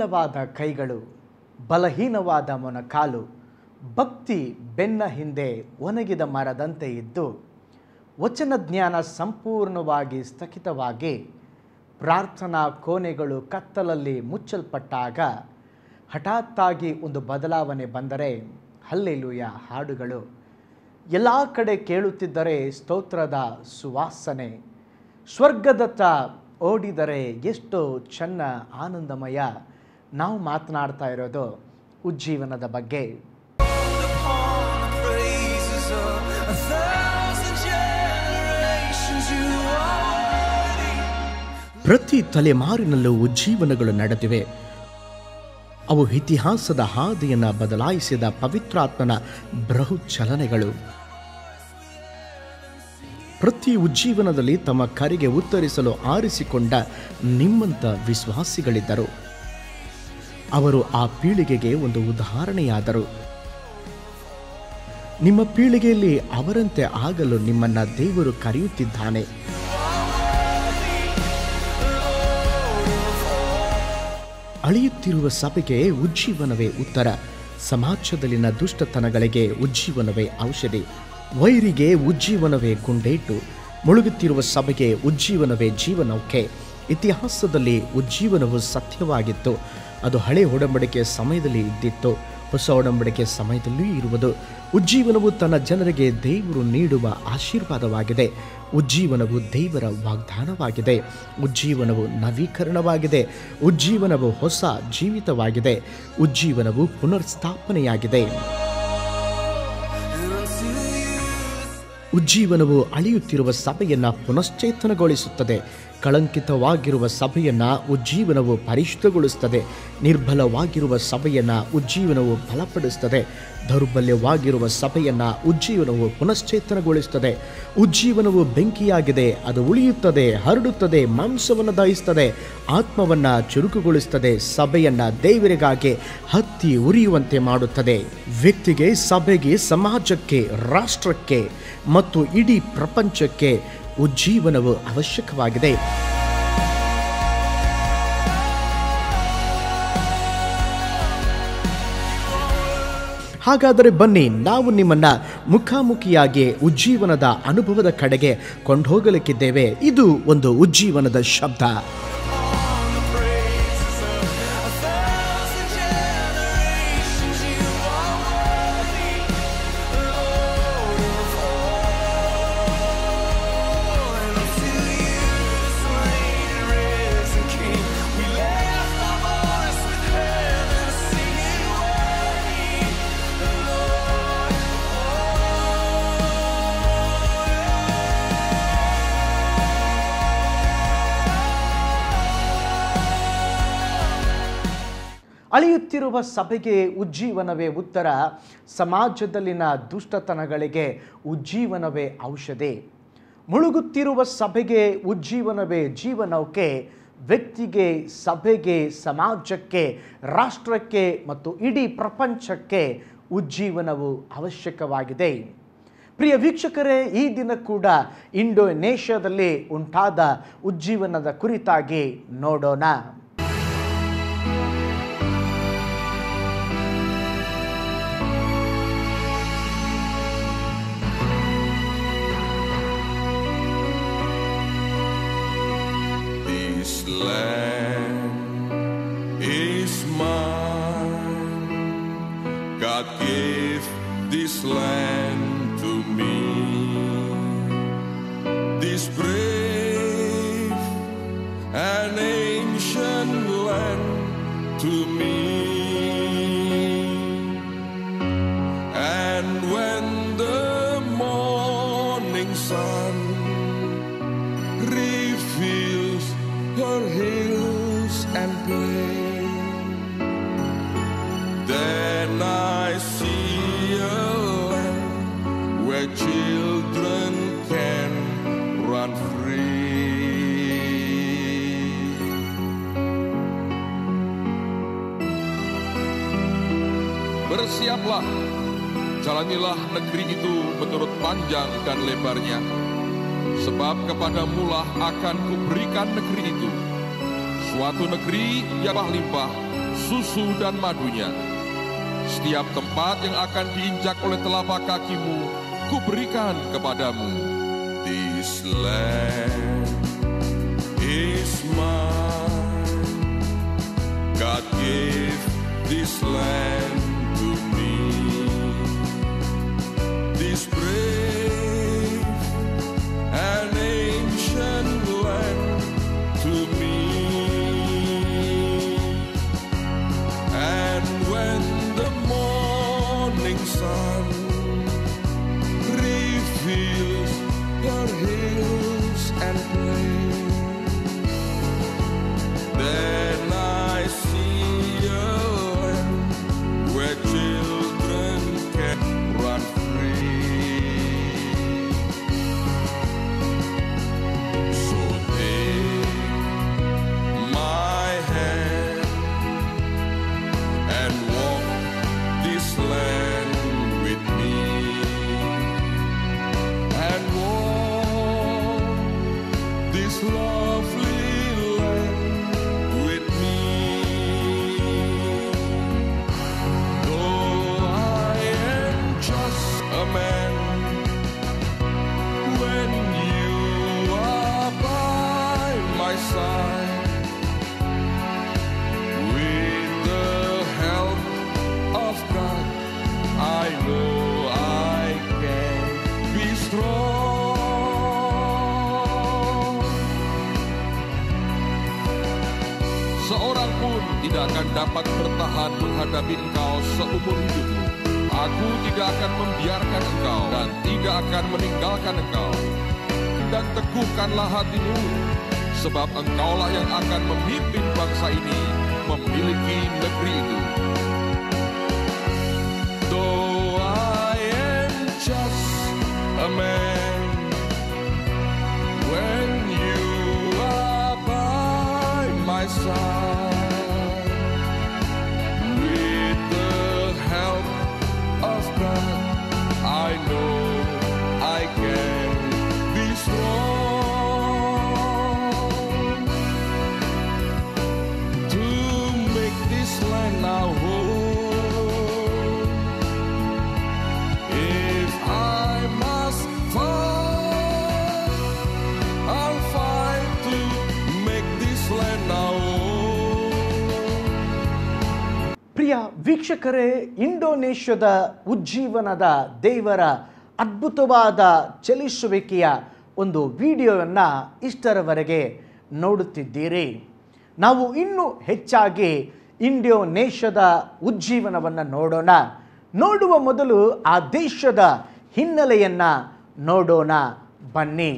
ದುರ್ಬಲವಾದ ಕೈಗಳು ಬಲಹೀನವಾದ ಮೊನಕಾಲು ಭಕ್ತಿ ಬೆನ್ನ ಹಿಂದೆ ಒಣಗಿದ ಮರದಂತೆ ಇದ್ದು ವಚನ ಜ್ಞಾನ ಸಂಪೂರ್ಣವಾಗಿ ಸ್ಥಗಿತವಾಗಿ ಪ್ರಾರ್ಥನಾ ಕೋಣೆಗಳು ಕತ್ತಲಲ್ಲಿ ಮುಚ್ಚಲ್ಪಟ್ಟಾಗ ಹಠಾತ್ತಾಗಿ ಒಂದು ಬದಲಾವಣೆ ಬಂದರೆ ಹಲ್ಲೆಲುಯ ಹಾಡುಗಳು ಎಲ್ಲ ಕಡೆ ಕೇಳುತ್ತಿದ್ದರೆ ಸ್ತೋತ್ರದ ಸುವಾಸನೆ ಸ್ವರ್ಗದತ್ತ ಓಡಿದರೆ ಎಷ್ಟು ಚೆನ್ನ ಆನಂದಮಯ ನಾವು ಮಾತನಾಡ್ತಾ ಇರೋದು ಉಜ್ಜೀವನದ ಬಗ್ಗೆ upon the praises of a thousand generations. You are worthy. ಪ್ರತಿ ತಲೆಮಾರಿನಲ್ಲೂ ಉಜ್ಜೀವನಗಳು ನಡೆದಿವೆ ಅವು ಇತಿಹಾಸದ ಹಾದಿಯನ್ನು ಬದಲಾಯಿಸಿದ ಪವಿತ್ರಾತ್ಮನ ಬೃಹತ್ ಚಲನೆಗಳು ಪ್ರತಿ ಉಜ್ಜೀವನದಲ್ಲಿ ತಮ್ಮ ಕರೆಗೆ ಉತ್ತರಿಸಲು ಆರಿಸಿಕೊಂಡ ನಿಮ್ಮಂಥ ವಿಶ್ವಾಸಿಗಳಿದ್ದರು ಅವರು ಆ ಪೀಳಿಗೆಗೆ ಒಂದು ಉದಾಹರಣೆಯಾದರು ನಿಮ್ಮ ಪೀಳಿಗೆಯಲ್ಲಿ ಅವರಂತೆ ಆಗಲು ನಿಮ್ಮನ್ನ ದೇವರು ಕರೆಯುತ್ತಿದ್ದಾನೆ ಅಳಿಯುತ್ತಿರುವ ಸಭೆಗೆ ಉಜ್ಜೀವನವೇ ಉತ್ತರ ಸಮಾಜದಲ್ಲಿನ ದುಷ್ಟತನಗಳಿಗೆ ಉಜ್ಜೀವನವೇ ಔಷಧಿ ವೈರಿಗೆ ಉಜ್ಜೀವನವೇ ಗುಂಡೇಟು ಮುಳುಗುತ್ತಿರುವ ಸಭೆಗೆ ಉಜ್ಜೀವನವೇ ಜೀವನೌಕೆ ಇತಿಹಾಸದಲ್ಲಿ ಉಜ್ಜೀವನವು ಸತ್ಯವಾಗಿತ್ತು ಅದು ಹಳೆ ಒಡಂಬಡಿಕೆ ಸಮಯದಲ್ಲಿ ಇದ್ದಿತ್ತು ಹೊಸ ಒಡಂಬಡಿಕೆ ಸಮಯದಲ್ಲಿಯೂ ಇರುವುದು ಉಜ್ಜೀವನವು ತನ್ನ ಜನರಿಗೆ ದೇವರು ನೀಡುವ ಆಶೀರ್ವಾದವಾಗಿದೆ ಉಜ್ಜೀವನವು ದೇವರ ವಾಗ್ದಾನವಾಗಿದೆ ಉಜ್ಜೀವನವು ನವೀಕರಣವಾಗಿದೆ ಉಜ್ಜೀವನವು ಹೊಸ ಜೀವಿತವಾಗಿದೆ ಉಜ್ಜೀವನವು ಪುನರ್ಸ್ಥಾಪನೆಯಾಗಿದೆ ಉಜ್ಜೀವನವು ಅಳಿಯುತ್ತಿರುವ ಸಭೆಯನ್ನ ಪುನಶ್ಚೇತನಗೊಳಿಸುತ್ತದೆ ಕಳಂಕಿತವಾಗಿರುವ ಸಭೆಯನ್ನ ಉಜ್ಜೀವನವು ಪರಿಶುದ್ಧಗೊಳಿಸುತ್ತದೆ ನಿರ್ಬಲವಾಗಿರುವ ಸಭೆಯನ್ನ ಉಜ್ಜೀವನವು ಬಲಪಡಿಸುತ್ತದೆ ದೌರ್ಬಲ್ಯವಾಗಿರುವ ಸಭೆಯನ್ನ ಉಜ್ಜೀವನವು ಪುನಶ್ಚೇತನಗೊಳಿಸುತ್ತದೆ ಉಜ್ಜೀವನವು ಬೆಂಕಿಯಾಗಿದೆ ಅದು ಉಳಿಯುತ್ತದೆ ಹರಡುತ್ತದೆ ಮಾಂಸವನ್ನು ದಹಿಸ್ತದೆ ಆತ್ಮವನ್ನ ಚುರುಕುಗೊಳಿಸುತ್ತದೆ ಸಭೆಯನ್ನ ದೇವರಿಗಾಗಿ ಹತ್ತಿ ಉರಿಯುವಂತೆ ಮಾಡುತ್ತದೆ ವ್ಯಕ್ತಿಗೆ ಸಭೆಗೆ ಸಮಾಜಕ್ಕೆ ರಾಷ್ಟ್ರಕ್ಕೆ ಮತ್ತು ಇಡೀ ಪ್ರಪಂಚಕ್ಕೆ ಉಜ್ಜೀವನವು ಅವಶ್ಯಕವಾಗಿದೆ ಹಾಗಾದರೆ ಬನ್ನಿ ನಾವು ನಿಮ್ಮನ್ನ ಮುಖಾಮುಖಿಯಾಗಿ ಉಜ್ಜೀವನದ ಅನುಭವದ ಕಡೆಗೆ ಕೊಂಡೋಗಲಿಕ್ಕಿದ್ದೇವೆ ಇದು ಒಂದು ಉಜ್ಜೀವನದ ಶಬ್ದ On the praises of a thousand generations. You are worthy, Lord of all. And unto you, the slain and risen King, we lift our voice with heaven, singing worthy, Lord ಅಳಿಯುತ್ತಿರುವ ಸಭೆಗೆ ಉಜ್ಜೀವನವೇ ಉತ್ತರ ಸಮಾಜದಲ್ಲಿನ ದುಷ್ಟತನಗಳಿಗೆ ಉಜ್ಜೀವನವೇ ಔಷಧಿ ಮುಳುಗುತ್ತಿರುವ ಸಭೆಗೆ ಉಜ್ಜೀವನವೇ ಜೀವನೌಕೆ ವ್ಯಕ್ತಿಗೆ ಸಭೆಗೆ ಸಮಾಜಕ್ಕೆ ರಾಷ್ಟ್ರಕ್ಕೆ ಮತ್ತು ಇಡೀ ಪ್ರಪಂಚಕ್ಕೆ ಉಜ್ಜೀವನವು ಅವಶ್ಯಕವಾಗಿದೆ ಪ್ರಿಯ ವೀಕ್ಷಕರೇ ಈ ದಿನ ಕೂಡ ಇಂಡೋನೇಷ್ಯಾದಲ್ಲಿ ಉಂಟಾದ ಉಜ್ಜೀವನದ ಕುರಿತಾಗಿ ನೋಡೋಣ This land is mine. God gave this land to me. This brave and ancient land to me. And when the morning sun reveals her hills and plain. Then I see a land where children can run free. Bersiaplah, jalanilah negeri itu menurut panjang dan lebarnya sebab kepadamulah akan kuberikan negeri itu. Suatu negeri yang limpah susu dan madunya. Setiap tempat yang akan diinjak oleh telapak kakimu, kuberikan kepadamu. This land is mine. God gave this land to me. This brave and ancient land to me. And when the morning sun reveals her hills and plains, then I see a land where children can run free. So take my hand and walk this land with me and walk this lovely land with me. Though I am just a man, when you are by my side, with the help of God, I know I can be strong. Seorang pun tidak akan dapat bertahan menghadapi engkau seumur hidupmu. Aku tidak akan membiarkan engkau dan tidak akan meninggalkan engkau. Dan teguhkanlah hatimu, sebab engkaulah yang akan memimpin bangsa ini memiliki negeri itu. Though I am just a man, when you are by my side, with the help of God, I know I can be strong to make this land our home. If I must fight, I'll fight to make this land our own. ಪ್ರಿಯ ವೀಕ್ಷಕರೇ ಇಂಡೋನೇಷ್ಯಾದ ಉಜ್ಜೀವನದ ದೇವರ ಅದ್ಭುತವಾದ ಚಲಿಸುವಿಕೆಯ ಒಂದು ವಿಡಿಯೋವನ್ನು ಇಷ್ಟರವರೆಗೆ ನೋಡುತ್ತಿದ್ದೀರಿ ನಾವು ಇನ್ನೂ ಹೆಚ್ಚಾಗಿ ಇಂಡೋನೇಷ್ಯಾದ ಉಜ್ಜೀವನವನ್ನು ನೋಡೋಣ ನೋಡುವ ಮೊದಲು ಆ ದೇಶದ ಹಿನ್ನೆಲೆಯನ್ನು ನೋಡೋಣ ಬನ್ನಿ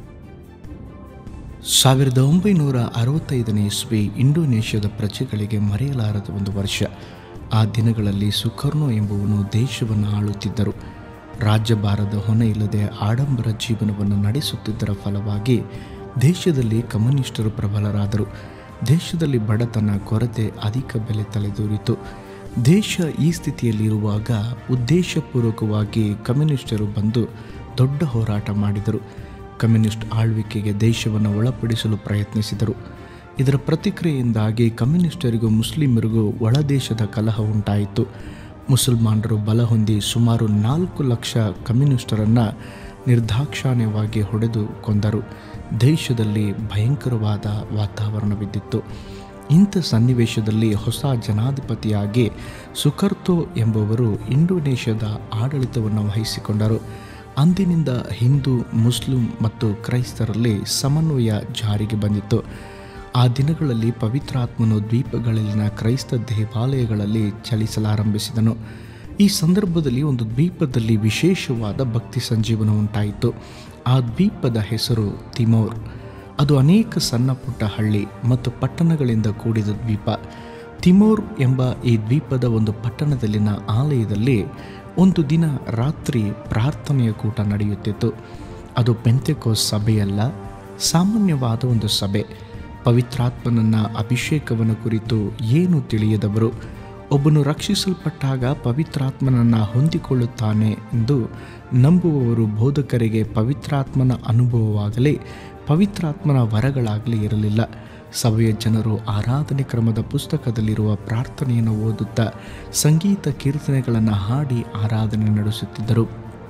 ಸಾವಿರದ ಒಂಬೈನೂರ ಅರವತ್ತೈದನೇ ಇಸ್ವಿ ಇಂಡೋನೇಷ್ಯಾದ ಪ್ರಜೆಗಳಿಗೆ ಮರೆಯಲಾರದ ಒಂದು ವರ್ಷ ಆ ದಿನಗಳಲ್ಲಿ ಸುಕರ್ಣೋ ಎಂಬುವನು ದೇಶವನ್ನು ಆಳುತ್ತಿದ್ದರು ರಾಜ್ಯಭಾರದ ಹೊಣೆ ಇಲ್ಲದೆ ಆಡಂಬರ ಜೀವನವನ್ನು ನಡೆಸುತ್ತಿದ್ದರ ಫಲವಾಗಿ ದೇಶದಲ್ಲಿ ಕಮ್ಯುನಿಸ್ಟರು ಪ್ರಬಲರಾದರು ದೇಶದಲ್ಲಿ ಬಡತನ ಕೊರತೆ ಅಧಿಕ ಬೆಲೆ ತಲೆದೂರಿತು ದೇಶ ಈ ಸ್ಥಿತಿಯಲ್ಲಿರುವಾಗ ಉದ್ದೇಶಪೂರ್ವಕವಾಗಿ ಕಮ್ಯುನಿಸ್ಟರು ಬಂದು ದೊಡ್ಡ ಹೋರಾಟ ಮಾಡಿದರು ಕಮ್ಯುನಿಸ್ಟ್ ಆಳ್ವಿಕೆಗೆ ದೇಶವನ್ನು ಒಳಪಡಿಸಲು ಪ್ರಯತ್ನಿಸಿದರು ಇದರ ಪ್ರತಿಕ್ರಿಯೆಯಿಂದಾಗಿ ಕಮ್ಯುನಿಸ್ಟರಿಗೂ ಮುಸ್ಲಿಮರಿಗೂ ಒಳದೇಶದ ಕಲಹ ಉಂಟಾಯಿತು ಮುಸಲ್ಮಾನರು ಬಲ ಹೊಂದಿ ಸುಮಾರು ನಾಲ್ಕು ಲಕ್ಷ ಕಮ್ಯುನಿಸ್ಟರನ್ನು ನಿರ್ದಾಕ್ಷಾಣ್ಯವಾಗಿ ಹೊಡೆದು ಕೊಂದರು ದೇಶದಲ್ಲಿ ಭಯಂಕರವಾದ ವಾತಾವರಣವಿದ್ದಿತ್ತು ಇಂಥ ಸನ್ನಿವೇಶದಲ್ಲಿ ಹೊಸ ಜನಾಧಿಪತಿಯಾಗಿ ಸುಕರ್ತೋ ಎಂಬುವರು ಇಂಡೋನೇಷ್ಯಾದ ಆಡಳಿತವನ್ನು ವಹಿಸಿಕೊಂಡರು ಅಂದಿನಿಂದ ಹಿಂದೂ ಮುಸ್ಲಿಂ ಮತ್ತು ಕ್ರೈಸ್ತರಲ್ಲಿ ಸಮನ್ವಯ ಜಾರಿಗೆ ಬಂದಿತ್ತು ಆ ದಿನಗಳಲ್ಲಿ ಪವಿತ್ರಾತ್ಮನು ದ್ವೀಪಗಳಲ್ಲಿನ ಕ್ರೈಸ್ತ ದೇವಾಲಯಗಳಲ್ಲಿ ಚಲಿಸಲಾರಂಭಿಸಿದನು ಈ ಸಂದರ್ಭದಲ್ಲಿ ಒಂದು ದ್ವೀಪದಲ್ಲಿ ವಿಶೇಷವಾದ ಭಕ್ತಿ ಸಂಜೀವನ ಉಂಟಾಯಿತು ಆ ದ್ವೀಪದ ಹೆಸರು ತಿಮೋರ್ ಅದು ಅನೇಕ ಸಣ್ಣ ಪುಟ್ಟ ಹಳ್ಳಿ ಮತ್ತು ಪಟ್ಟಣಗಳಿಂದ ಕೂಡಿದ ದ್ವೀಪ ತಿಮೋರ್ ಎಂಬ ಈ ದ್ವೀಪದ ಒಂದು ಪಟ್ಟಣದಲ್ಲಿನ ಆಲಯದಲ್ಲಿ ಒಂದು ದಿನ ರಾತ್ರಿ ಪ್ರಾರ್ಥನೆಯ ಕೂಟ ನಡೆಯುತ್ತಿತ್ತು ಅದು ಪೆಂತೆಕೋಸ್ ಸಭೆಯಲ್ಲ ಸಾಮಾನ್ಯವಾದ ಒಂದು ಸಭೆ ಪವಿತ್ರಾತ್ಮನನ್ನ ಅಭಿಷೇಕವನ್ನು ಕುರಿತು ಏನು ತಿಳಿಯದವರು ಒಬ್ಬನು ರಕ್ಷಿಸಲ್ಪಟ್ಟಾಗ ಪವಿತ್ರಾತ್ಮನನ್ನು ಹೊಂದಿಕೊಳ್ಳುತ್ತಾನೆ ಎಂದು ನಂಬುವವರು ಬೋಧಕರಿಗೆ ಪವಿತ್ರಾತ್ಮನ ಅನುಭವವಾಗಲಿ ಪವಿತ್ರಾತ್ಮನ ವರಗಳಾಗಲಿ ಇರಲಿಲ್ಲ ಸಭೆಯ ಜನರು ಆರಾಧನೆ ಕ್ರಮದ ಪುಸ್ತಕದಲ್ಲಿರುವ ಪ್ರಾರ್ಥನೆಯನ್ನು ಓದುತ್ತಾ ಸಂಗೀತ ಕೀರ್ತನೆಗಳನ್ನು ಹಾಡಿ ಆರಾಧನೆ ನಡೆಸುತ್ತಿದ್ದರು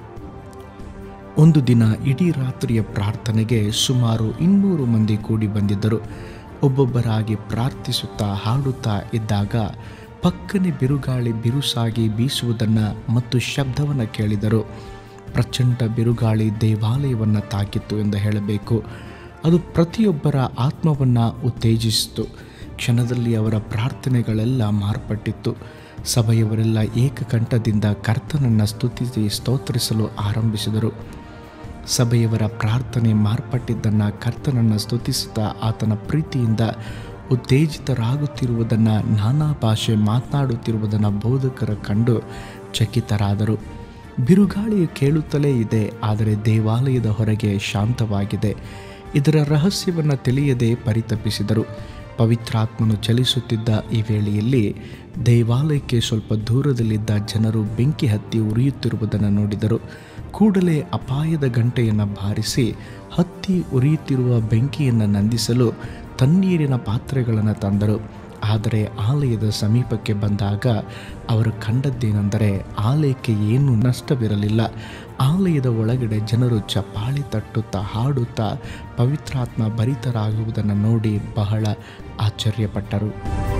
ಒಂದು ದಿನ ಇಡೀ ರಾತ್ರಿಯ ಪ್ರಾರ್ಥನೆಗೆ ಸುಮಾರು ಇನ್ನೂರು ಮಂದಿ ಕೂಡಿ ಬಂದಿದ್ದರು ಒಬ್ಬೊಬ್ಬರಾಗಿ ಪ್ರಾರ್ಥಿಸುತ್ತಾ ಹಾಡುತ್ತಾ ಇದ್ದಾಗ ಪಕ್ಕನೆ ಬಿರುಗಾಳಿ ಬಿರುಸಾಗಿ ಬೀಸುವುದನ್ನು ಮತ್ತು ಶಬ್ದವನ್ನು ಕೇಳಿದರು ಪ್ರಚಂಡ ಬಿರುಗಾಳಿ ದೇವಾಲಯವನ್ನು ತಾಕಿತ್ತು ಎಂದು ಹೇಳಬೇಕು ಅದು ಪ್ರತಿಯೊಬ್ಬರ ಆತ್ಮವನ್ನು ಉತ್ತೇಜಿಸಿತು ಕ್ಷಣದಲ್ಲಿ ಅವರ ಪ್ರಾರ್ಥನೆಗಳೆಲ್ಲ ಮಾರ್ಪಟ್ಟಿತ್ತು ಸಭೆಯವರೆಲ್ಲ ಏಕಕಂಠದಿಂದ ಕರ್ತನನ್ನು ಸ್ತುತಿಸಿ ಸ್ತೋತ್ರಿಸಲು ಆರಂಭಿಸಿದರು ಸಭೆಯವರ ಪ್ರಾರ್ಥನೆ ಮಾರ್ಪಟ್ಟಿದ್ದನ್ನು ಕರ್ತನನ್ನು ಸ್ತುತಿಸುತ್ತಾ ಆತನ ಪ್ರೀತಿಯಿಂದ ಉತ್ತೇಜಿತರಾಗುತ್ತಿರುವುದನ್ನು ನಾನಾ ಭಾಷೆ ಮಾತನಾಡುತ್ತಿರುವುದನ್ನು ಬೋಧಕರ ಕಂಡು ಚಕಿತರಾದರು ಬಿರುಗಾಳಿಯು ಕೇಳುತ್ತಲೇ ಇದೆ ಆದರೆ ದೇವಾಲಯದ ಹೊರಗೆ ಶಾಂತವಾಗಿದೆ ಇದರ ರಹಸ್ಯವನ್ನು ತಿಳಿಯದೆ ಪರಿತಪಿಸಿದರು ಪವಿತ್ರಾತ್ಮನು ಚಲಿಸುತ್ತಿದ್ದ ಈ ವೇಳೆಯಲ್ಲಿ ದೇವಾಲಯಕ್ಕೆ ಸ್ವಲ್ಪ ದೂರದಲ್ಲಿದ್ದ ಜನರು ಬೆಂಕಿ ಹತ್ತಿ ಉರಿಯುತ್ತಿರುವುದನ್ನು ನೋಡಿದರು ಕೂಡಲೇ ಅಪಾಯದ ಗಂಟೆಯನ್ನು ಬಾರಿಸಿ ಹತ್ತಿ ಉರಿಯುತ್ತಿರುವ ಬೆಂಕಿಯನ್ನು ನಂದಿಸಲು ತಣ್ಣೀರಿನ ಪಾತ್ರೆಗಳನ್ನು ತಂದರು ಆದರೆ ಆಲಯದ ಸಮೀಪಕ್ಕೆ ಬಂದಾಗ ಅವರು ಕಂಡದ್ದೇನೆಂದರೆ ಆಲಯಕ್ಕೆ ಏನೂ ನಷ್ಟವಿರಲಿಲ್ಲ ಆಲಯದ ಒಳಗಡೆ ಜನರು ಚಪ್ಪಾಳಿ ತಟ್ಟುತ್ತಾ ಹಾಡುತ್ತಾ ಪವಿತ್ರಾತ್ಮ ಭರಿತರಾಗುವುದನ್ನು ನೋಡಿ ಬಹಳ ಆಶ್ಚರ್ಯಪಟ್ಟರು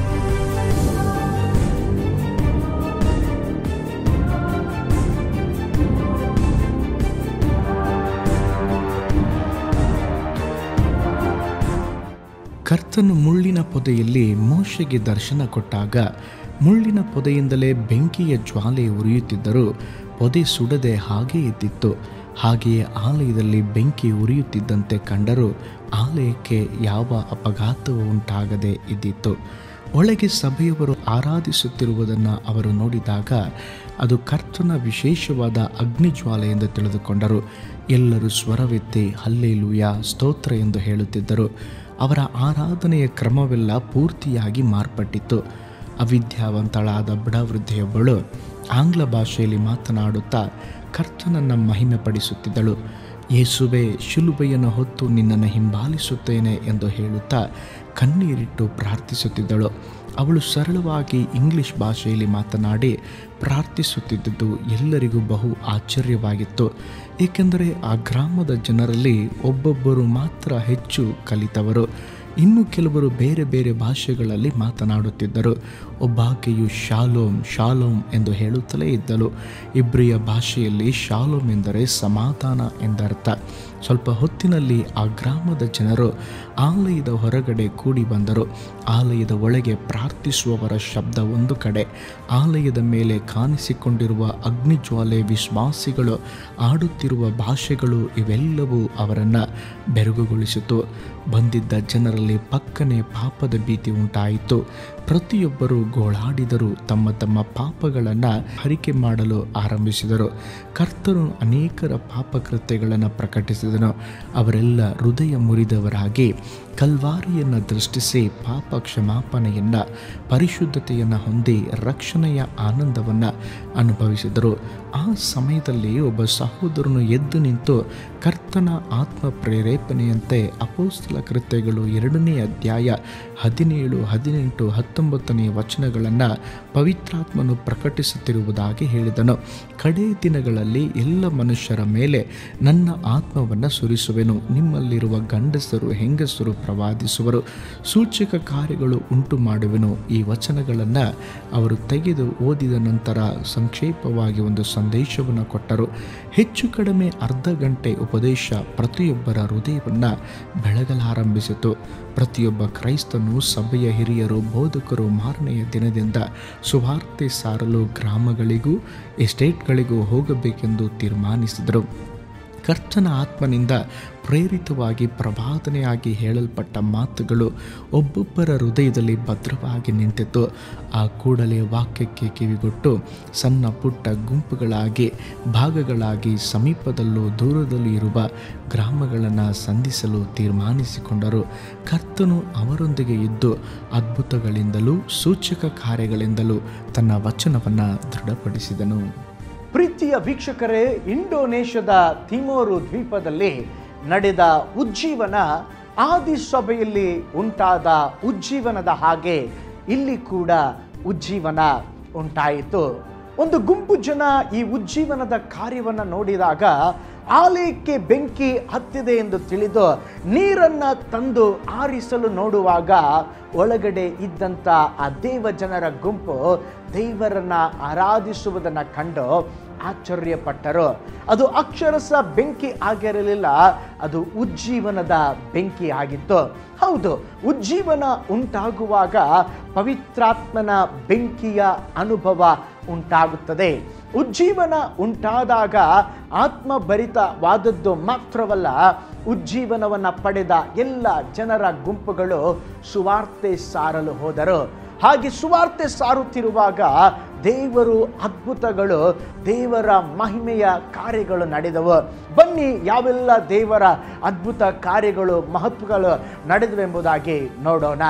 ಕರ್ತನು ಮುಳ್ಳಿನ ಪೊದೆಯಲ್ಲಿ ಮೋಶೆಗೆ ದರ್ಶನ ಕೊಟ್ಟಾಗ ಮುಳ್ಳಿನ ಪೊದೆಯಿಂದಲೇ ಬೆಂಕಿಯ ಜ್ವಾಲೆ ಉರಿಯುತ್ತಿದ್ದರೂ ಪೊದೆ ಸುಡದೆ ಹಾಗೇ ಇದ್ದಿತ್ತು ಹಾಗೆಯೇ ಆಲಯದಲ್ಲಿ ಬೆಂಕಿ ಉರಿಯುತ್ತಿದ್ದಂತೆ ಕಂಡರೂ ಆಲಯಕ್ಕೆ ಯಾವ ಅಪಘಾತವೂ ಉಂಟಾಗದೆ ಇದ್ದಿತ್ತು ಒಳಗೆ ಸಭೆಯವರು ಆರಾಧಿಸುತ್ತಿರುವುದನ್ನು ಅವರು ನೋಡಿದಾಗ ಅದು ಕರ್ತನ ವಿಶೇಷವಾದ ಅಗ್ನಿಜ್ವಾಲೆ ಎಂದು ತಿಳಿದುಕೊಂಡರು ಎಲ್ಲರೂ ಸ್ವರವೆತ್ತಿ ಹಲ್ಲೇಲೂಯ ಸ್ತೋತ್ರ ಎಂದು ಹೇಳುತ್ತಿದ್ದರು ಅವರ ಆರಾಧನೆಯ ಕ್ರಮವೆಲ್ಲ ಪೂರ್ತಿಯಾಗಿ ಮಾರ್ಪಟ್ಟಿತ್ತು ಅವಿದ್ಯಾವಂತಳಾದ ಬಡವೃದ್ಧೆಯೊಬ್ಬಳು ಆಂಗ್ಲ ಭಾಷೆಯಲ್ಲಿ ಮಾತನಾಡುತ್ತಾ ಕರ್ತನನ್ನು ಮಹಿಮೆ ಪಡಿಸುತ್ತಿದ್ದಳು ಯೇಸುವೆ ಶಿಲುಬೆಯನ್ನು ಹೊತ್ತು ನಿನ್ನನ್ನು ಹಿಂಬಾಲಿಸುತ್ತೇನೆ ಎಂದು ಹೇಳುತ್ತಾ ಕಣ್ಣೀರಿಟ್ಟು ಪ್ರಾರ್ಥಿಸುತ್ತಿದ್ದಳು ಅವಳು ಸರಳವಾಗಿ ಇಂಗ್ಲಿಷ್ ಭಾಷೆಯಲ್ಲಿ ಮಾತನಾಡಿ ಪ್ರಾರ್ಥಿಸುತ್ತಿದ್ದುದು ಎಲ್ಲರಿಗೂ ಬಹು ಆಶ್ಚರ್ಯವಾಗಿತ್ತು ಏಕೆಂದರೆ ಆ ಗ್ರಾಮದ ಜನರಲ್ಲಿ ಒಬ್ಬೊಬ್ಬರು ಮಾತ್ರ ಹೆಚ್ಚು ಕಲಿತವರು ಇನ್ನು ಕೆಲವರು ಬೇರೆ ಬೇರೆ ಭಾಷೆಗಳಲ್ಲಿ ಮಾತನಾಡುತ್ತಿದ್ದರು ಒಬ್ಬಾಕೆಯು ಶಾಲೋಮ್ ಶಾಲೋಮ್ ಎಂದು ಹೇಳುತ್ತಲೇ ಇದ್ದಳು ಇಬ್ರಿಯ ಭಾಷೆಯಲ್ಲಿ ಶಾಲೋಮ್ ಎಂದರೆ ಸಮಾಧಾನ ಎಂದರ್ಥ ಸ್ವಲ್ಪ ಹೊತ್ತಿನಲ್ಲಿ ಆ ಗ್ರಾಮದ ಜನರು ಆಲಯದ ಹೊರಗಡೆ ಕೂಡಿ ಬಂದರು ಆಲಯದ ಒಳಗೆ ಪ್ರಾರ್ಥಿಸುವವರ ಶಬ್ದ ಒಂದು ಕಡೆ ಆಲಯದ ಮೇಲೆ ಕಾಣಿಸಿಕೊಂಡಿರುವ ಅಗ್ನಿಜ್ವಾಲೆ ವಿಶ್ವಾಸಿಗಳು ಆಡುತ್ತಿರುವ ಭಾಷೆಗಳು ಇವೆಲ್ಲವೂ ಅವರನ್ನು ಬೆರಗುಗೊಳಿಸಿತು ಬಂದಿದ್ದ ಜನರಲ್ಲಿ ಪಕ್ಕನೆ ಪಾಪದ ಭೀತಿ ಉಂಟಾಯಿತು ಪ್ರತಿಯೊಬ್ಬರು ಗೋಳಾಡಿದರು ತಮ್ಮ ತಮ್ಮ ಪಾಪಗಳನ್ನು ಹರಿಕೆ ಮಾಡಲು ಆರಂಭಿಸಿದರು ಕರ್ತನು ಅನೇಕರ ಪಾಪಕೃತ್ಯಗಳನ್ನು ಪ್ರಕಟಿಸಿದನು ಅವರೆಲ್ಲ ಹೃದಯ ಮುರಿದವರಾಗಿ ಕಲ್ವಾರಿಯನ್ನು ದೃಷ್ಟಿಸಿ ಪಾಪ ಕ್ಷಮಾಪಣೆಯನ್ನು ಪರಿಶುದ್ಧತೆಯನ್ನು ಹೊಂದಿ ರಕ್ಷಣೆಯ ಆನಂದವನ್ನು ಅನುಭವಿಸಿದರು ಆ ಸಮಯದಲ್ಲಿ ಒಬ್ಬ ಸಹೋದರನು ಎದ್ದು ನಿಂತು ಕರ್ತನ ಆತ್ಮ ಪ್ರೇರೇಪಣೆಯಂತೆ ಅಪೋಸ್ತಲ ಕೃತ್ಯಗಳು ಎರಡನೇ ಅಧ್ಯಾಯ ಹದಿನೇಳು ಹದಿನೆಂಟು ಹತ್ತೊಂಬತ್ತನೇ ವಚನಗಳನ್ನು ಪವಿತ್ರಾತ್ಮನು ಪ್ರಕಟಿಸುತ್ತಿರುವುದಾಗಿ ಹೇಳಿದನು ಕಡೇ ದಿನಗಳಲ್ಲಿ ಎಲ್ಲ ಮನುಷ್ಯರ ಮೇಲೆ ನನ್ನ ಆತ್ಮವನ್ನು ಸುರಿಸುವೆನು ನಿಮ್ಮಲ್ಲಿರುವ ಗಂಡಸರು ಹೆಂಗಸರು ಪ್ರವಾದಿಸುವರು ಸೂಚಕ ಕಾರ್ಯಗಳು ಉಂಟು ಮಾಡುವೆನು ಈ ವಚನಗಳನ್ನು ಅವರು ತೆಗೆದು ಓದಿದ ನಂತರ ಸಂಕ್ಷೇಪವಾಗಿ ಒಂದು ಸಂದೇಶವನ್ನು ಕೊಟ್ಟರು ಹೆಚ್ಚು ಕಡಿಮೆ ಅರ್ಧ ಗಂಟೆ ಉಪದೇಶ ಪ್ರತಿಯೊಬ್ಬರ ಹೃದಯವನ್ನು ಬೆಳಗಲಾರಂಭಿಸಿತು ಪ್ರತಿಯೊಬ್ಬ ಕ್ರೈಸ್ತನು ಸಭೆಯ ಹಿರಿಯರು ಬೋಧಕರು ಮಾರನೆಯ ದಿನದಿಂದ ಸುವಾರ್ತೆ ಸಾರಲು ಗ್ರಾಮಗಳಿಗೂ ಎಸ್ಟೇಟ್ಗಳಿಗೂ ಹೋಗಬೇಕೆಂದು ತೀರ್ಮಾನಿಸಿದರು ಕರ್ತನ ಆತ್ಮನಿಂದ ಪ್ರೇರಿತವಾಗಿ ಪ್ರವಾದನೆಯಾಗಿ ಹೇಳಲ್ಪಟ್ಟ ಮಾತುಗಳು ಒಬ್ಬೊಬ್ಬರ ಹೃದಯದಲ್ಲಿ ಭದ್ರವಾಗಿ ನಿಂತಿತು ಆ ಕೂಡಲೇ ವಾಕ್ಯಕ್ಕೆ ಕಿವಿಗೊಟ್ಟು ಸಣ್ಣ ಪುಟ್ಟ ಗುಂಪುಗಳಾಗಿ ಭಾಗಗಳಾಗಿ ಸಮೀಪದಲ್ಲೂ ದೂರದಲ್ಲೂ ಇರುವ ಗ್ರಾಮಗಳನ್ನು ಸಂಧಿಸಲು ತೀರ್ಮಾನಿಸಿಕೊಂಡರು ಕರ್ತನು ಅವರೊಂದಿಗೆ ಇದ್ದು ಅದ್ಭುತಗಳಿಂದಲೂ ಸೂಚಕ ಕಾರ್ಯಗಳಿಂದಲೂ ತನ್ನ ವಚನವನ್ನು ದೃಢಪಡಿಸಿದನು ಪ್ರೀತಿಯ ವೀಕ್ಷಕರೇ ಇಂಡೋನೇಷ್ಯಾದ ತಿಮೋರು ದ್ವೀಪದಲ್ಲಿ ನಡೆದ ಉಜ್ಜೀವನ ಆದಿ ಸಭೆಯಲ್ಲಿ ಉಂಟಾದ ಉಜ್ಜೀವನದ ಹಾಗೆ ಇಲ್ಲಿ ಕೂಡ ಉಜ್ಜೀವನ ಉಂಟಾಯಿತು ಒಂದು ಗುಂಪು ಜನ ಈ ಉಜ್ಜೀವನದ ಕಾರ್ಯವನ್ನು ನೋಡಿದಾಗ ಆಲಯಕ್ಕೆ ಬೆಂಕಿ ಹತ್ತಿದೆ ಎಂದು ತಿಳಿದು ನೀರನ್ನ ತಂದು ಆರಿಸಲು ನೋಡುವಾಗ ಒಳಗಡೆ ಇದ್ದಂಥ ಆ ದೇವ ಜನರ ಗುಂಪು ದೇವರನ್ನ ಆರಾಧಿಸುವುದನ್ನು ಕಂಡು ಆಶ್ಚರ್ಯಪಟ್ಟರು ಅದು ಅಕ್ಷರಸ ಬೆಂಕಿ ಆಗಿರಲಿಲ್ಲ ಅದು ಉಜ್ಜೀವನದ ಬೆಂಕಿ ಆಗಿತ್ತು ಹೌದು ಉಜ್ಜೀವನ ಉಂಟಾಗುವಾಗ ಪವಿತ್ರಾತ್ಮನ ಬೆಂಕಿಯ ಅನುಭವ ಉಂಟಾಗುತ್ತದೆ ಉಜ್ಜೀವನ ಉಂಟಾದಾಗ ಆತ್ಮಭರಿತವಾದದ್ದು ಮಾತ್ರವಲ್ಲ ಉಜ್ಜೀವನವನ್ನು ಪಡೆದ ಎಲ್ಲ ಜನರ ಗುಂಪುಗಳು ಸುವಾರ್ತೆ ಸಾರಲು ಹೋದರು ಹಾಗೆ ಸುವಾರ್ತೆ ಸಾರುತ್ತಿರುವಾಗ ದೇವರು ಅದ್ಭುತಗಳು ದೇವರ ಮಹಿಮೆಯ ಕಾರ್ಯಗಳು ನಡೆದವು ಬನ್ನಿ ಯಾವೆಲ್ಲ ದೇವರ ಅದ್ಭುತ ಕಾರ್ಯಗಳು ಮಹತ್ವಗಳು ನಡೆದವೆಂಬುದಾಗಿ ನೋಡೋಣ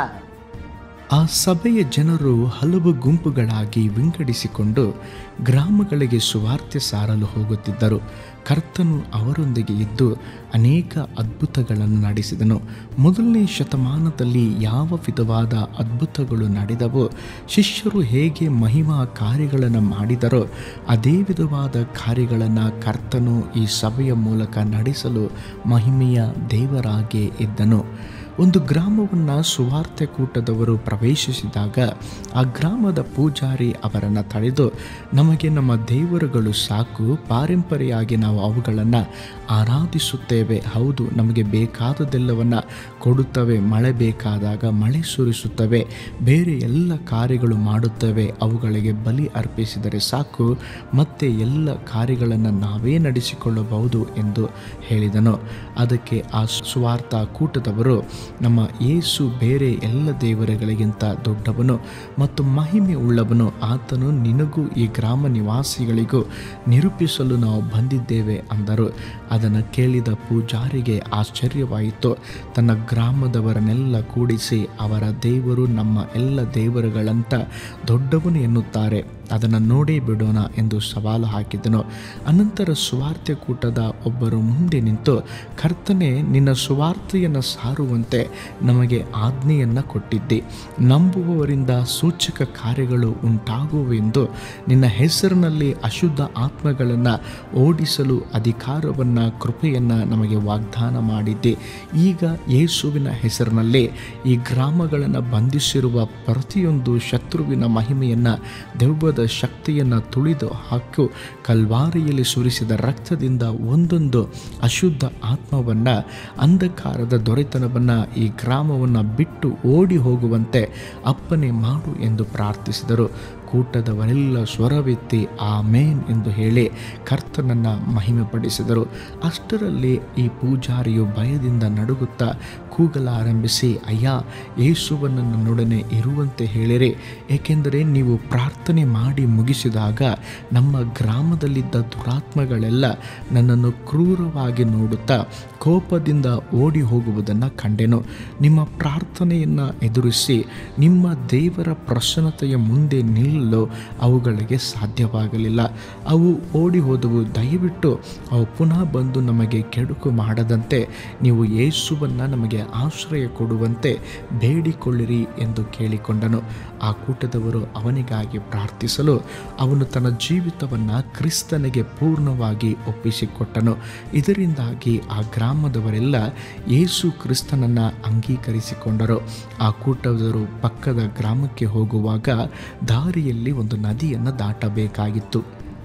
ಆ ಸಭೆಯ ಜನರು ಹಲವು ಗುಂಪುಗಳಾಗಿ ವಿಂಗಡಿಸಿಕೊಂಡು ಗ್ರಾಮಗಳಿಗೆ ಸುವಾರ್ತೆ ಸಾರಲು ಹೋಗುತ್ತಿದ್ದರು ಕರ್ತನು ಅವರೊಂದಿಗೆ ಇದ್ದು ಅನೇಕ ಅದ್ಭುತಗಳನ್ನು ನಡೆಸಿದನು ಮೊದಲನೇ ಶತಮಾನದಲ್ಲಿ ಯಾವ ವಿಧವಾದ ಅದ್ಭುತಗಳು ನಡೆದವೋ ಶಿಷ್ಯರು ಹೇಗೆ ಮಹಿಮಾ ಕಾರ್ಯಗಳನ್ನು ಮಾಡಿದರೋ ಅದೇ ವಿಧವಾದ ಕಾರ್ಯಗಳನ್ನು ಕರ್ತನು ಈ ಸಭೆಯ ಮೂಲಕ ನಡೆಸಲು ಮಹಿಮೆಯ ದೇವರಾಗೇ ಇದ್ದನು ಒಂದು ಗ್ರಾಮವನ್ನು ಸುವಾರ್ತೆ ಕೂಟದವರು ಪ್ರವೇಶಿಸಿದಾಗ ಆ ಗ್ರಾಮದ ಪೂಜಾರಿ ಅವರನ್ನು ತಡೆದು ನಮಗೆ ನಮ್ಮ ದೇವರುಗಳು ಸಾಕು ಪಾರಂಪರೆಯಾಗಿ ನಾವು ಅವುಗಳನ್ನು ಆರಾಧಿಸುತ್ತೇವೆ ಹೌದು ನಮಗೆ ಬೇಕಾದದೆಲ್ಲವನ್ನು ಕೊಡುತ್ತವೆ ಮಳೆ ಬೇಕಾದಾಗ ಮಳೆ ಸುರಿಸುತ್ತವೆ ಬೇರೆ ಎಲ್ಲ ಕಾರ್ಯಗಳು ಮಾಡುತ್ತವೆ ಅವುಗಳಿಗೆ ಬಲಿ ಅರ್ಪಿಸಿದರೆ ಸಾಕು ಮತ್ತೆ ಎಲ್ಲ ಕಾರ್ಯಗಳನ್ನು ನಾವೇ ನಡೆಸಿಕೊಳ್ಳಬಹುದು ಎಂದು ಹೇಳಿದನು ಅದಕ್ಕೆ ಆ ಸುವಾರ್ಥ ಕೂಟದವರು ನಮ್ಮ ಯೇಸು ಬೇರೆ ಎಲ್ಲ ದೇವರುಗಳಿಗಿಂತ ದೊಡ್ಡವನು ಮತ್ತು ಮಹಿಮೆ ಉಳ್ಳವನು ಆತನು ನಿನಗೂ ಈ ಗ್ರಾಮ ನಿವಾಸಿಗಳಿಗೂ ನಿರೂಪಿಸಲು ನಾವು ಬಂದಿದ್ದೇವೆ ಅಂದರು ಅದನ್ನು ಕೇಳಿದ ಪೂಜಾರಿಗೆ ಆಶ್ಚರ್ಯವಾಯಿತು ತನ್ನ ಗ್ರಾಮದವರನ್ನೆಲ್ಲ ಕೂಡಿಸಿ ಅವರ ದೇವರು ನಮ್ಮ ಎಲ್ಲ ದೇವರುಗಳಂತ ದೊಡ್ಡವನು ಎನ್ನುತ್ತಾರೆ ಅದನ್ನು ನೋಡೇ ಬಿಡೋಣ ಎಂದು ಸವಾಲು ಹಾಕಿದನು ಅನಂತರ ಸುವಾರ್ತೆ ಕೂಟದ ಒಬ್ಬರು ಮುಂದೆ ನಿಂತು ಕರ್ತನೆ ನಿನ್ನ ಸುವಾರ್ತೆಯನ್ನು ಸಾರುವಂತೆ ನಮಗೆ ಆಜ್ಞೆಯನ್ನು ಕೊಟ್ಟಿದ್ದೆ ನಂಬುವವರಿಂದ ಸೂಚಕ ಕಾರ್ಯಗಳು ಉಂಟಾಗುವೆಂದು ನಿನ್ನ ಹೆಸರಿನಲ್ಲಿ ಅಶುದ್ಧ ಆತ್ಮಗಳನ್ನು ಓಡಿಸಲು ಅಧಿಕಾರವನ್ನು ಕೃಪೆಯನ್ನು ನಮಗೆ ವಾಗ್ದಾನ ಮಾಡಿದ್ದೆ ಈಗ ಯೇಸುವಿನ ಹೆಸರಿನಲ್ಲಿ ಈ ಗ್ರಾಮಗಳನ್ನು ಬಂಧಿಸಿರುವ ಪ್ರತಿಯೊಂದು ಶತ್ರುವಿನ ಮಹಿಮೆಯನ್ನು ದೆವ್ವದ ಶಕ್ತಿಯನ್ನು ತುಳಿದು ಹಾಕು ಕಲ್ವಾರಿಯಲ್ಲಿ ಸುರಿಸಿದ ರಕ್ತದಿಂದ ಒಂದೊಂದು ಅಶುದ್ಧ ಆತ್ಮವನ್ನು ಅಂಧಕಾರದ ದೊರೆತನವನ್ನು ಈ ಗ್ರಾಮವನ್ನು ಬಿಟ್ಟು ಓಡಿ ಹೋಗುವಂತೆ ಅಪ್ಪನೆ ಮಾಡು ಎಂದು ಪ್ರಾರ್ಥಿಸಿದರು ಕೂಟದವರೆಲ್ಲ ಸ್ವರವೆತ್ತಿ ಆಮೇನ್ ಎಂದು ಹೇಳಿ ಕರ್ತನನ್ನು ಮಹಿಮೆಪಡಿಸಿದರು ಅಷ್ಟರಲ್ಲಿ ಈ ಪೂಜಾರಿಯು ಭಯದಿಂದ ನಡುಗುತ್ತಾ ಕೂಗಲಾರಂಭಿಸಿ ಅಯ್ಯ ಯೇಸುವನ್ನು ನನ್ನೊಡನೆ ಇರುವಂತೆ ಹೇಳಿರಿ ಏಕೆಂದರೆ ನೀವು ಪ್ರಾರ್ಥನೆ ಮಾಡಿ ಮುಗಿಸಿದಾಗ ನಮ್ಮ ಗ್ರಾಮದಲ್ಲಿದ್ದ ದುರಾತ್ಮಗಳೆಲ್ಲ ನನ್ನನ್ನು ಕ್ರೂರವಾಗಿ ನೋಡುತ್ತಾ ಕೋಪದಿಂದ ಓಡಿ ಹೋಗುವುದನ್ನು ಕಂಡೆನು ನಿಮ್ಮ ಪ್ರಾರ್ಥನೆಯನ್ನು ಎದುರಿಸಿ ನಿಮ್ಮ ದೇವರ ಪ್ರಸನ್ನತೆಯ ಮುಂದೆ ನಿಲ್ಲಲು ಅವುಗಳಿಗೆ ಸಾಧ್ಯವಾಗಲಿಲ್ಲ ಅವು ಓಡಿ ಹೋದವು ದಯವಿಟ್ಟು ಅವು ಪುನಃ ಬಂದು ನಮಗೆ ಕೆಡುಕು ಮಾಡದಂತೆ ನೀವು ಯೇಸುವನ್ನು ನಮಗೆ ಆಶ್ರಯ ಕೊಡುವಂತೆ ಬೇಡಿಕೊಳ್ಳಿರಿ ಎಂದು ಕೇಳಿಕೊಂಡನು ಆ ಕೂಟದವರು ಅವನಿಗಾಗಿ ಪ್ರಾರ್ಥಿಸಲು ಅವನು ತನ್ನ ಜೀವಿತವನ್ನು ಕ್ರಿಸ್ತನಿಗೆ ಪೂರ್ಣವಾಗಿ ಒಪ್ಪಿಸಿಕೊಟ್ಟನು ಇದರಿಂದಾಗಿ ಆ ಗ್ರಾಮದವರೆಲ್ಲ ಯೇಸು ಕ್ರಿಸ್ತನನ್ನು ಅಂಗೀಕರಿಸಿಕೊಂಡರು ಆ ಕೂಟದವರು ಪಕ್ಕದ ಗ್ರಾಮಕ್ಕೆ ಹೋಗುವಾಗ ದಾರಿಯಲ್ಲಿ ಒಂದು ನದಿಯನ್ನು ದಾಟಬೇಕಾಗಿತ್ತು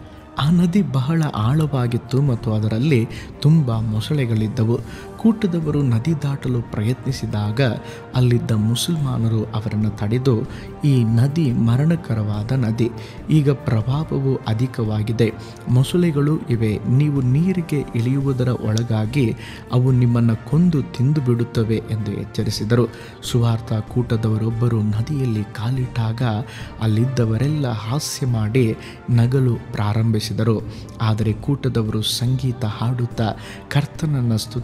ಆ ನದಿ ಬಹಳ ಆಳವಾಗಿತ್ತು ಮತ್ತು ಅದರಲ್ಲಿ ತುಂಬ ಮೊಸಳೆಗಳಿದ್ದವು ಕೂಟದವರು ನದಿ ದಾಟಲು ಪ್ರಯತ್ನಿಸಿದಾಗ ಅಲ್ಲಿದ್ದ ಮುಸಲ್ಮಾನರು ಅವರನ್ನು ತಡೆದು ಈ ನದಿ ಮರಣಕರವಾದ ನದಿ ಈಗ ಪ್ರಭಾವವು ಅಧಿಕವಾಗಿದೆ ಮೊಸಳೆಗಳು ಇವೆ ನೀವು ನೀರಿಗೆ ಇಳಿಯುವುದರ ಒಳಗಾಗಿ ಅವು ನಿಮ್ಮನ್ನು ಕೊಂದು ತಿಂದು ಬಿಡುತ್ತವೆ ಎಂದು ಎಚ್ಚರಿಸಿದರು ಸುವಾರ್ಥ ಕೂಟದವರೊಬ್ಬರು ನದಿಯಲ್ಲಿ ಕಾಲಿಟ್ಟಾಗ ಅಲ್ಲಿದ್ದವರೆಲ್ಲ ಹಾಸ್ಯ ಮಾಡಿ ನಗಲು ಪ್ರಾರಂಭಿಸಿದರು ಆದರೆ ಕೂಟದವರು ಸಂಗೀತ ಹಾಡುತ್ತಾ ಕರ್ತನನ್ನು ಸ್ತುತಿಸುತ್ತಾ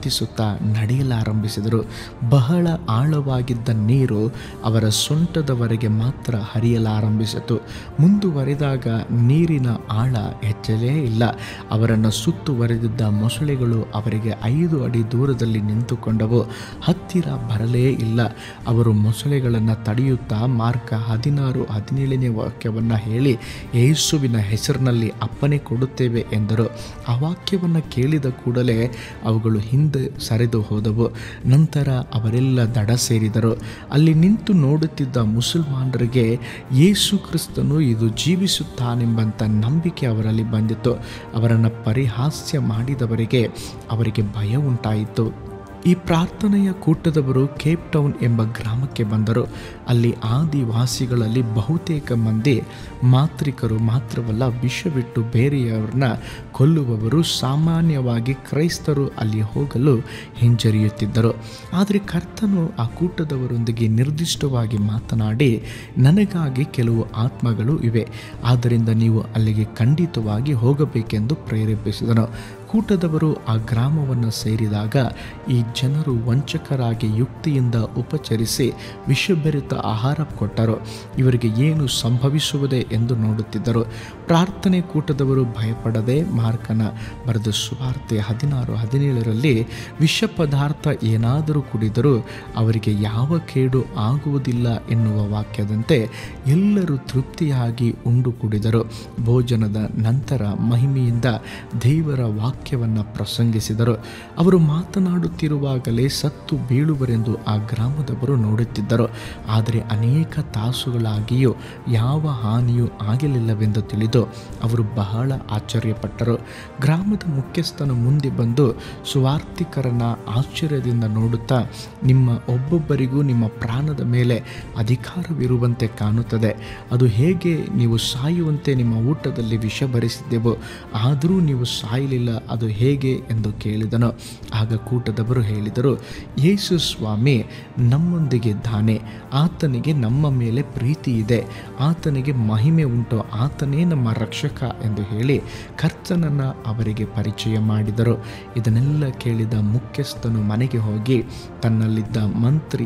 ನಡೆಯಲಾರಂಭಿಸಿದರು ಬಹಳ ಆಳವಾಗಿದ್ದ ನೀರು ಅವರ ಸೊಂಟದವರೆಗೆ ಮಾತ್ರ ಹರಿಯಲಾರಂಭಿಸಿತು ಮುಂದುವರೆದಾಗ ನೀರಿನ ಆಳ ಹೆಚ್ಚಲೇ ಇಲ್ಲ ಅವರನ್ನು ಸುತ್ತುವರೆದಿದ್ದ ಮೊಸಳೆಗಳು ಅವರಿಗೆ ಐದು ಅಡಿ ದೂರದಲ್ಲಿ ನಿಂತುಕೊಂಡವು ಹತ್ತಿರ ಬರಲೇ ಇಲ್ಲ ಅವರು ಮೊಸಳೆಗಳನ್ನು ತಡೆಯುತ್ತಾ ಮಾರ್ಕ ಹದಿನಾರು ಹದಿನೇಳನೇ ವಾಕ್ಯವನ್ನು ಹೇಳಿ ಯೇಸುವಿನ ಹೆಸರಿನಲ್ಲಿ ಅಪ್ಪನೆ ಕೊಡುತ್ತೇವೆ ಎಂದರು ಆ ವಾಕ್ಯವನ್ನು ಕೇಳಿದ ಕೂಡಲೇ ಅವುಗಳು ಹಿಂದೆ ಸರಿದು ಹೋದವು ನಂತರ ಅವರೆಲ್ಲ ದಡ ಸೇರಿದರು ಅಲ್ಲಿ ನಿಂತು ನೋಡುತ್ತಿದ್ದ ಮುಸಲ್ಮಾನರಿಗೆ ಯೇಸು ಕ್ರಿಸ್ತನು ಇದು ಜೀವಿಸುತ್ತಾನೆಂಬಂಥ ನಂಬಿಕೆ ಅವರಲ್ಲಿ ಬಂದಿತ್ತು ಅವರನ್ನು ಪರಿಹಾಸ್ಯ ಮಾಡಿದವರಿಗೆ ಅವರಿಗೆ ಭಯ ಉಂಟಾಯಿತು ಈ ಪ್ರಾರ್ಥನೆಯ ಕೂಟದವರು ಕೇಪ್ ಟೌನ್ ಎಂಬ ಗ್ರಾಮಕ್ಕೆ ಬಂದರು ಅಲ್ಲಿ ಆದಿವಾಸಿಗಳಲ್ಲಿ ಬಹುತೇಕ ಮಂದಿ ಮಾತ್ರಿಕರು ಮಾತ್ರವಲ್ಲ ವಿಷವಿಟ್ಟು ಬೇರೆಯವರನ್ನ ಕೊಲ್ಲುವವರು ಸಾಮಾನ್ಯವಾಗಿ ಕ್ರೈಸ್ತರು ಅಲ್ಲಿ ಹೋಗಲು ಹಿಂಜರಿಯುತ್ತಿದ್ದರು ಆದರೆ ಕರ್ತನು ಆ ಕೂಟದವರೊಂದಿಗೆ ನಿರ್ದಿಷ್ಟವಾಗಿ ಮಾತನಾಡಿ ನನಗಾಗಿ ಕೆಲವು ಆತ್ಮಗಳು ಇವೆ ಆದ್ದರಿಂದ ನೀವು ಅಲ್ಲಿಗೆ ಖಂಡಿತವಾಗಿ ಹೋಗಬೇಕೆಂದು ಪ್ರೇರೇಪಿಸಿದನು ಕೂಟದವರು ಆ ಗ್ರಾಮವನ್ನು ಸೇರಿದಾಗ ಈ ಜನರು ವಂಚಕರಾಗಿ ಯುಕ್ತಿಯಿಂದ ಉಪಚರಿಸಿ ವಿಷಭರಿತ ಆಹಾರ ಕೊಟ್ಟರು ಇವರಿಗೆ ಏನು ಸಂಭವಿಸುವುದೇ ಎಂದು ನೋಡುತ್ತಿದ್ದರು ಪ್ರಾರ್ಥನೆ ಕೂಟದವರು ಭಯಪಡದೆ ಮಾರ್ಕನ ಬರೆದ ಸುವಾರ್ತೆ ಹದಿನಾರು ಹದಿನೇಳರಲ್ಲಿ ವಿಷ ಪದಾರ್ಥ ಏನಾದರೂ ಕುಡಿದರೂ ಅವರಿಗೆ ಯಾವ ಕೇಡು ಆಗುವುದಿಲ್ಲ ಎನ್ನುವ ವಾಕ್ಯದಂತೆ ಎಲ್ಲರೂ ತೃಪ್ತಿಯಾಗಿ ಉಂಡು ಕುಡಿದರು ಭೋಜನದ ನಂತರ ಮಹಿಮೆಯಿಂದ ದೇವರ ವಾಕ್ಯವನ್ನು ಪ್ರಸಂಗಿಸಿದರು ಅವರು ಮಾತನಾಡುತ್ತಿರುವಾಗಲೇ ಸತ್ತು ಬೀಳುವರೆಂದು ಆ ಗ್ರಾಮದವರು ನೋಡುತ್ತಿದ್ದರು ಆದರೆ ಅನೇಕ ತಾಸುಗಳಾಗಿಯೂ ಯಾವ ಹಾನಿಯೂ ಆಗಲಿಲ್ಲವೆಂದು ತಿಳಿದು ಅವರು ಬಹಳ ಆಶ್ಚರ್ಯಪಟ್ಟರು ಗ್ರಾಮದ ಮುಖ್ಯಸ್ಥನು ಮುಂದೆ ಬಂದು ಸುವಾರ್ತಿಕರನ್ನ ಆಶ್ಚರ್ಯದಿಂದ ನೋಡುತ್ತಾ ನಿಮ್ಮ ಒಬ್ಬೊಬ್ಬರಿಗೂ ನಿಮ್ಮ ಪ್ರಾಣದ ಮೇಲೆ ಅಧಿಕಾರವಿರುವಂತೆ ಕಾಣುತ್ತದೆ ಅದು ಹೇಗೆ ನೀವು ಸಾಯುವಂತೆ ನಿಮ್ಮ ಊಟದಲ್ಲಿ ವಿಷ ಭರಿಸಿದ್ದೆವು ಆದರೂ ನೀವು ಸಾಯಲಿಲ್ಲ ಅದು ಹೇಗೆ ಎಂದು ಕೇಳಿದನು ಆಗ ಕೂಟದವರು ಹೇಳಿದರು ಯೇಸು ಸ್ವಾಮಿ ನಮ್ಮೊಂದಿಗಿದ್ದಾನೆ ಆತನಿಗೆ ನಮ್ಮ ಮೇಲೆ ಪ್ರೀತಿ ಇದೆ ಆತನಿಗೆ ಮಹಿಮೆ ಉಂಟು ಆತನೇ ನಮ್ಮ ರಕ್ಷಕ ಎಂದು ಹೇಳಿ ಕರ್ತನನ್ನು ಅವರಿಗೆ ಪರಿಚಯ ಮಾಡಿದರು ಇದನ್ನೆಲ್ಲ ಕೇಳಿದ ಮುಖ್ಯಸ್ಥನು ಮನೆಗೆ ಹೋಗಿ ತನ್ನಲ್ಲಿದ್ದ ಮಂತ್ರಿ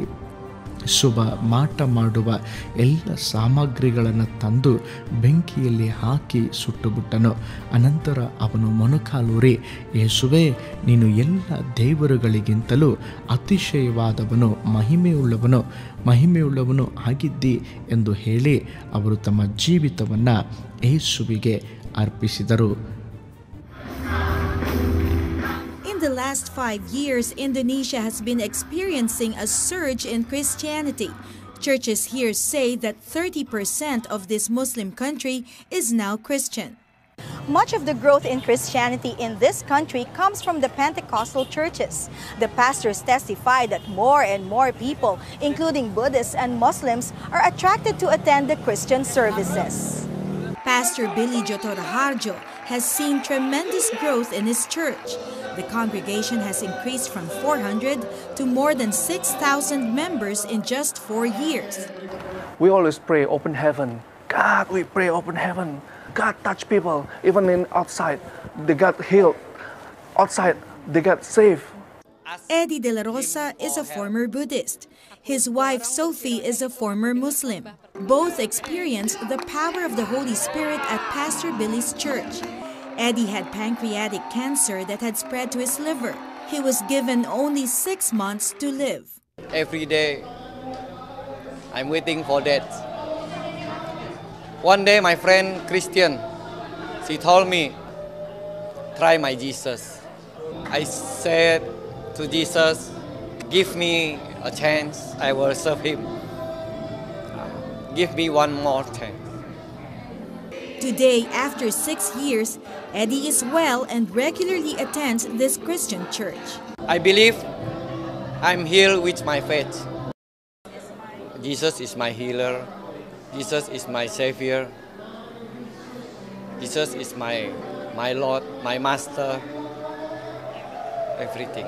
ಶುಭ ಮಾಟ ಮಾಡುವ ಎಲ್ಲ ಸಾಮಗ್ರಿಗಳನ್ನು ತಂದು ಬೆಂಕಿಯಲ್ಲಿ ಹಾಕಿ ಸುಟ್ಟುಬಿಟ್ಟನು ಅನಂತರ ಅವನು ಮೊಣಕಾಲೂರಿ ಯೇಸುವೆ ನೀನು ಎಲ್ಲ ದೇವರುಗಳಿಗಿಂತಲೂ ಅತಿಶಯವಾದವನು ಮಹಿಮೆಯುಳ್ಳವನು ಮಹಿಮೆಯುಳ್ಳವನು ಆಗಿದ್ದಿ ಎಂದು ಹೇಳಿ ಅವರು ತಮ್ಮ ಜೀವಿತವನ್ನು ಯೇಸುವಿಗೆ ಅರ್ಪಿಸಿದರು In the last five years, Indonesia has been experiencing a surge in Christianity. Churches here say that 30% of this Muslim country is now Christian. Much of the growth in Christianity in this country comes from the Pentecostal churches. The pastors testify that more and more people, including Buddhists and Muslims, are attracted to attend the Christian services. Pastor Billy Jotoraharjo has seen tremendous growth in his church. The congregation has increased from 400 to more than 6,000 members in just four years. We always pray open heaven. God, we pray open heaven. God touch people, even in outside. They got healed. Outside, they got saved. Eddie De La Rosa is a former Buddhist. His wife Sophie is a former Muslim. Both experienced the power of the Holy Spirit at Pastor Billy's church. Eddie had pancreatic cancer that had spread to his liver. He was given only six months to live. every day I'm waiting for that. One day my friend Christian, she told me, try my Jesus. I said to Jesus, give me a chance, I will serve him. Give me one more chance. Today, after six years, Eddie is well and regularly attends this Christian church. I believe I'm healed with my faith. Jesus is my healer. Jesus is my savior. Jesus is my my Lord, my master. Everything.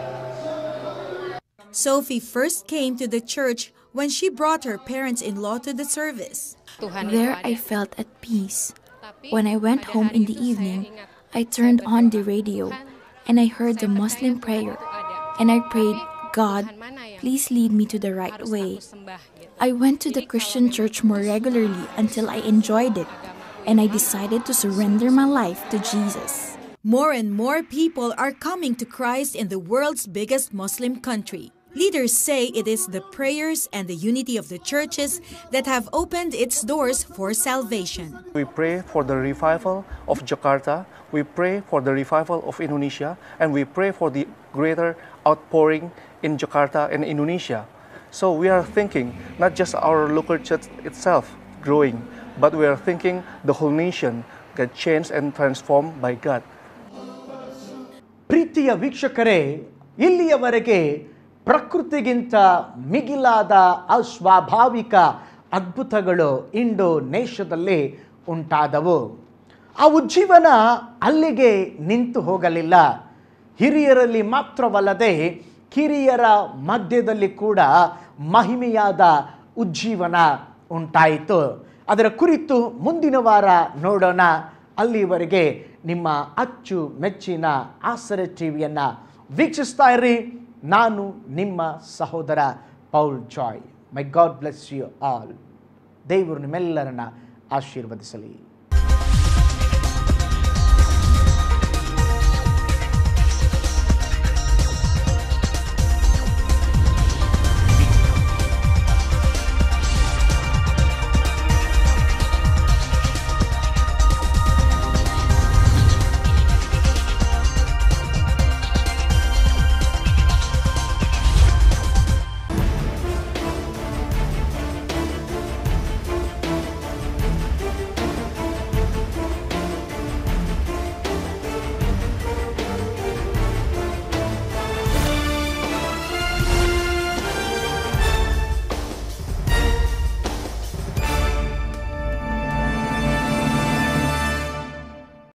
Sophie first came to the church when she brought her parents in law to the service. There I felt at peace. When I went home in the evening, I turned on the radio and I heard the Muslim prayer and I prayed, God, please lead me to the right way. I went to the Christian church more regularly until I enjoyed it, and I decided to surrender my life to Jesus. More and more people are coming to Christ in the world's biggest Muslim country. Leaders say it is the prayers and the unity of the churches that have opened its doors for salvation. We pray for the revival of Jakarta, we pray for the revival of Indonesia, and we pray for the greater outpouring in Jakarta and Indonesia. So we are thinking not just our local church itself growing, but we are thinking the whole nation get changed and transformed by God. ಪ್ರೀತಿಯ ವೀಕ್ಷಕರೇ ಇಲ್ಲಿಯವರೆಗೆ ಪ್ರಕೃತಿಗಿಂತ ಮಿಗಿಲಾದ ಅಸ್ವಾಭಾವಿಕ ಅದ್ಭುತಗಳು ಇಂಡೋನೇಷ್ಯಾದಲ್ಲಿ ಉಂಟಾದವು ಆ ಉಜ್ಜೀವನ ಅಲ್ಲಿಗೆ ನಿಂತು ಹೋಗಲಿಲ್ಲ ಹಿರಿಯರಲ್ಲಿ ಮಾತ್ರವಲ್ಲದೆ ಕಿರಿಯರ ಮಧ್ಯದಲ್ಲಿ ಕೂಡ ಮಹಿಮೆಯಾದ ಉಜ್ಜೀವನ ಉಂಟಾಯಿತು ಅದರ ಕುರಿತು ಮುಂದಿನ ವಾರ ನೋಡೋಣ ಅಲ್ಲಿವರೆಗೆ ನಿಮ್ಮ ಅಚ್ಚು ಮೆಚ್ಚಿನ ಆಸರೆ ಟಿವಿಯನ್ನು ವೀಕ್ಷಿಸ್ತಾ ಇರಿ ನಾನು ನಿಮ್ಮ ಸಹೋದರ Paul Joy may God bless you all ದೇವರು ನಿಮ್ಮೆಲ್ಲರನ್ನ ಆಶೀರ್ವದಿಸಲಿ